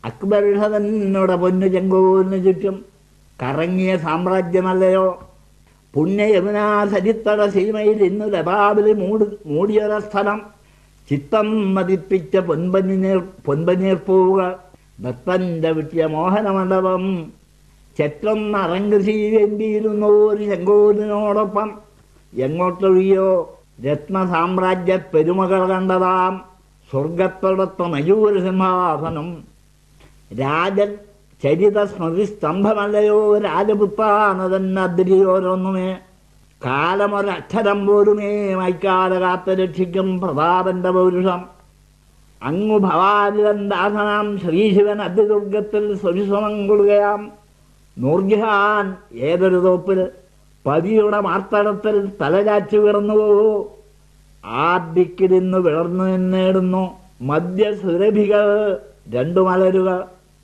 അക്ബർഹതന്നോടെ പൊന്നു ചെങ്കോലിന് ചുറ്റും കറങ്ങിയ സാമ്രാജ്യമല്ലയോ പുണ്യ യമുനാ സരിത്തട സീമയിൽ ഇന്നു ലതാവില് മൂടി മൂടിയൊര സ്ഥലം ചിത്തം മതിപ്പിച്ച പൊൻപനീർ പൊൻപനീർ പൂവുകൾ ദത്തന്റെ വിട്ടിയ മോഹനമണ്ഡപം ചെറ്റൊന്ന് അറങ്ക് ചെയ്യേണ്ടിയിരുന്നു ഒരു ചെങ്കോലിനോടൊപ്പം എങ്ങോട്ടൊഴിയോ രത്നസാമ്രാജ്യ പെരുമകൾ കണ്ടതാം സ്വർഗത്തോടൊത്ത മയൂര സിംഹാസനം രാജൻ ചരിത സ്മൃതി സ്തംഭമല്ലയോ രാജപുത്താനതന്നദ്രിയോരൊന്നുമേ കാലമൊരക്ഷരം പോലുമേ മൈക്കാതെ കാത്ത് രക്ഷിക്കും പ്രതാപന്റെ പൗരുഷം അങ്ങു ഭവാനിതന്ദാസനാം ശ്രീശിവൻ അതിദുർഗത്തിൽ സ്വരിശ്രമം കൊള്ളുകയാം നൂർജഹാൻ ഏതൊരു തോപ്പിൽ പതിയുടെ മാർത്തടത്തിൽ തലചാച്ചു കിടന്നുവോ ആദ്യക്കിരുന്ന് വിളർന്നു നിന്നേടുന്നു മദ്യസുരഭികൾ രണ്ടു മലരുകൾ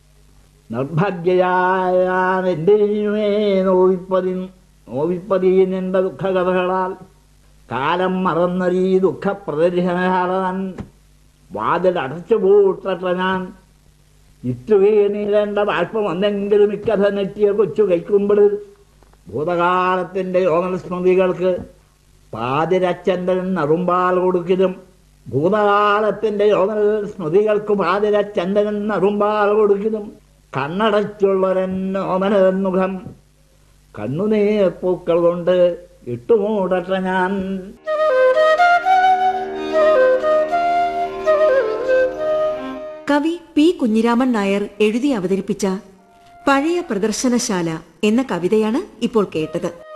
നിർഭാഗ്യയായ എന്തിനുമേ നോവിപ്പതി നോവിപ്പതിയുടെ ദുഃഖകഥകളാൽ കാലം മറന്നൊരീ ദുഃഖപ്രദർശനശാലൻ വാതിൽ അടച്ചു പൂട്ടട്ട ഞാൻ ഇറ്റുവീണിരേണ്ട ബാഷ്പം എന്തെങ്കിലും ഇക്കഥ നെറ്റിയ കൊച്ചു കൈക്കുമ്പോൾ ഭൂതകാലത്തിന്റെ യോമന സ്മൃതികൾക്ക് പാതിരച്ചന്ദ്രൻ നറുമ്പാൽ കൊടുക്കലും ഭൂതകാലത്തിന്റെ യോമന സ്മൃതികൾക്ക് പാതിരച്ചന്ദ്രൻ നറുമ്പാൽ കൊടുക്കലും കണ്ണടച്ചുള്ളൊരൻ ഓമനമുഖം കണ്ണുനീർ പൂക്കൾ കൊണ്ട് ഇട്ടുമൂടട്ട ഞാൻ കവി പി കുഞ്ഞിരാമൻ നായർ എഴുതി അവതരിപ്പിച്ച പഴയ പ്രദർശനശാല എന്ന കവിതയാണ് ഇപ്പോൾ കേട്ടത്